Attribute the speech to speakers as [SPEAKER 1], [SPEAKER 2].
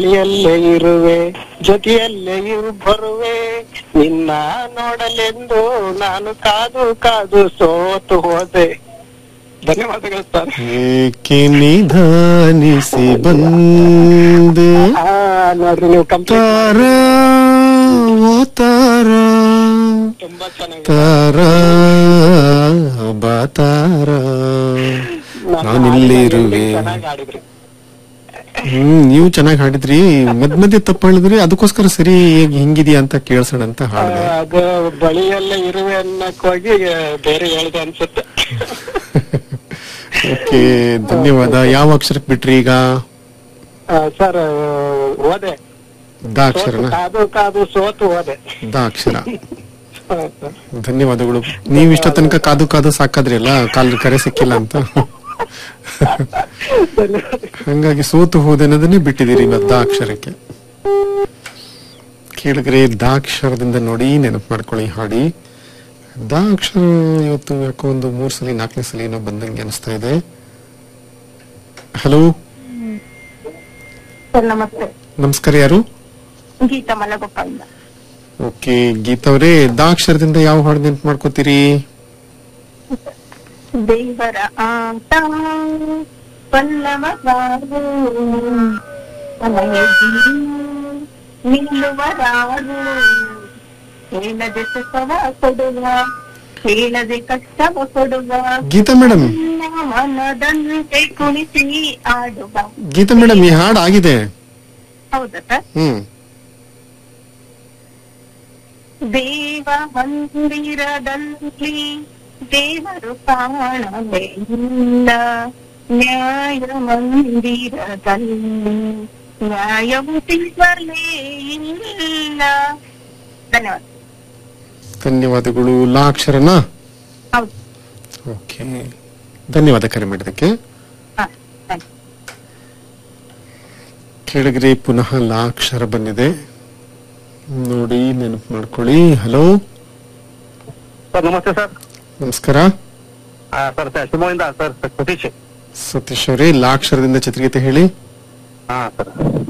[SPEAKER 1] ಎಲ್ಲೇ ಇರುವೆ ಜೊತೆಯಲ್ಲೇ ಇರು ಬರುವೆ ನಿನ್ನ ನೋಡಲೆಂದು ನಾನು ಕಾದು ಕಾದು ಸೋತು ಹೋದೆ ಧನ್ಯವಾದಗಳು ಸರ್
[SPEAKER 2] ಏಕೆ ನಿಧಾನಿಸಿ ಬಂದೆ
[SPEAKER 1] ಆ ನೋಡ್ರಿ ನೀವು ಕಂಪ್ಲೀಟ್
[SPEAKER 2] ತಾರ ಓ ತಾರ
[SPEAKER 1] ತುಂಬಾ ಚೆನ್ನಾಗಿ
[SPEAKER 2] ತಾರ ಬಾತಾರ ನಾನಿಲ್ಲೇ ಇರುವೆ
[SPEAKER 1] ಚೆನ್ನಾಗಿ ಆಡಿದ್ರಿ
[SPEAKER 2] ಹ್ಮ್ ನೀವು ಚೆನ್ನಾಗಿ ಹಾಡಿದ್ರಿ ಮದ್ ಮಧ್ಯೆ ತಪ್ಪು ಹೇಳಿದ್ರಿ ಅದಕ್ಕೋಸ್ಕರ ಸರಿ ಈಗ ಹಿಂಗಿದ್ಯಾ ಅಂತ ಕೇಳ್ಸೋಣ ಅಂತ
[SPEAKER 1] ಆ,
[SPEAKER 2] ಹಾಡಿದೆ
[SPEAKER 1] ಅದು ಬಳಿಯಲ್ಲೇ ಇರುವೆ ಅನ್ನಕ್ ಹೋಗಿ ಬೇರೆ ಹೇಳಿದೆ ಅನ್ಸುತ್ತೆ
[SPEAKER 2] ಓಕೆ ಧನ್ಯವಾದ ಯಾವ ಅಕ್ಷರಕ್ಕೆ ಬಿಟ್ರಿ ಈಗ
[SPEAKER 1] ಆ, ಸರ್ ಓದೆ
[SPEAKER 2] ದ ಅಕ್ಷರನ
[SPEAKER 1] ಕಾದು ಕಾದು ಸೋತು ಹೋದೆ
[SPEAKER 2] ದ ಅಕ್ಷರ
[SPEAKER 1] ಹಾ, ಸರ್.
[SPEAKER 2] ಧನ್ಯವಾದಗಳು ನೀವು ಇಷ್ಟ ತನಕ ಕಾದು ಕಾದು ಸಾಕಾದ್ರಿ ಅಲ್ಲ ಕಾಲ್ ಕರೆ ಸಿಕ್ಕಿಲ್ಲ ಅಂತ
[SPEAKER 1] ಧನ್ಯವಾದ
[SPEAKER 2] ಹಂಗಾಗಿ ಸೋತು ಹೋದೆ ಅನ್ನೋದನ್ನೇ ಬಿಟ್ಟಿದ್ದೀರಿ ಇವತ್ತು ದ ಅಕ್ಷರಕ್ಕೆ ಕೇಳಿದ್ರೆ ದ ಅಕ್ಷರದಿಂದ ನೋಡಿ ನೆನಪು ಮಾಡ್ಕೊಳ್ಳಿ ಹಾಡಿ ದ ಅಕ್ಷರ ಇವತ್ತು ಯಾಕೋ ಒಂದು ಮೂರ್ ಸಲ ನಾಲ್ಕನೇ ಸಲ ಏನೋ ಬಂದಂಗೆ ಅನಿಸ್ತಾ ಇದೆ ಹಲೋ
[SPEAKER 3] ಸರ್ ನಮಸ್ತೆ
[SPEAKER 2] ನಮಸ್ಕಾರ ಯಾರು
[SPEAKER 3] ಗೀತಾ ಮಲಗೊಪ್ಪಿಂದ
[SPEAKER 2] ಓಕೆ ಗೀತಾ ಅವರೇ ದ ಅಕ್ಷರದಿಂದ ಯಾವ ಹಾಡು ನೆನಪು ಮಾಡ್ಕೋತೀರಿ
[SPEAKER 3] ದೇವರ ಆಟ ಪಲ್ಲವಗಾರು ಮನೆಯದಿರು ನಿಲ್ಲುವರಾರು ಹೇಳದೆ ಸುಖವ ಕೊಡುವ ಹೇಳದೆ ಕಷ್ಟವ ಕೊಡುವ
[SPEAKER 2] ಗೀತಾ ಮೇಡಮ್
[SPEAKER 3] ನಿನ್ನ ಮನದಂತೆ ಕುಣಿಸಿ ಆಡುವ
[SPEAKER 2] ಗೀತಾ ಮೇಡಮ್ ಈ ಹಾಡು ಆಗಿದೆ
[SPEAKER 3] ಹೌದಾ ಸರ್
[SPEAKER 2] ಹ್ಮ್
[SPEAKER 3] ದೇವ ಮಂದಿರದಲ್ಲಿ ದೇವರು ಕಾಣಲೇ ಇಲ್ಲ ನ್ಯಾಯ ಮಂದಿರದಲ್ಲಿ ನ್ಯಾಯವು ಸಿಗಲೇ ಇಲ್ಲ ಧನ್ಯವಾದ
[SPEAKER 2] ಧನ್ಯವಾದಗಳು ಲಾ ಅಕ್ಷರನಾ
[SPEAKER 3] ಹೌದು
[SPEAKER 2] ಓಕೆ ಧನ್ಯವಾದ ಕರೆ ಮಾಡಿದ್ದಕ್ಕೆ
[SPEAKER 3] ಹಾ ಥ್ಯಾಂಕ್ ಯು
[SPEAKER 2] ಕೆಳಗರೆ ಪುನಃ ಲಾ ಅಕ್ಷರ ಬಂದಿದೆ ನೋಡಿ ನೆನಪು ಮಾಡ್ಕೊಳ್ಳಿ ಹಲೋ
[SPEAKER 1] ಸರ್ ನಮಸ್ತೆ ಸರ್
[SPEAKER 2] ನಮಸ್ಕಾರ
[SPEAKER 1] ಆ, ಸರ್ ಸರ್ ಶಿವಮೊಗ್ಗದಿಂದ ಸರ್ ಸತೀಶ್
[SPEAKER 2] ಸತೀಶ್ ಅವರೇ ಲಾ ಅಕ್ಷರದಿಂದ ಚಿತ್ರಗೀತೆ ಹೇಳಿ
[SPEAKER 1] ಹಾ ಸರ್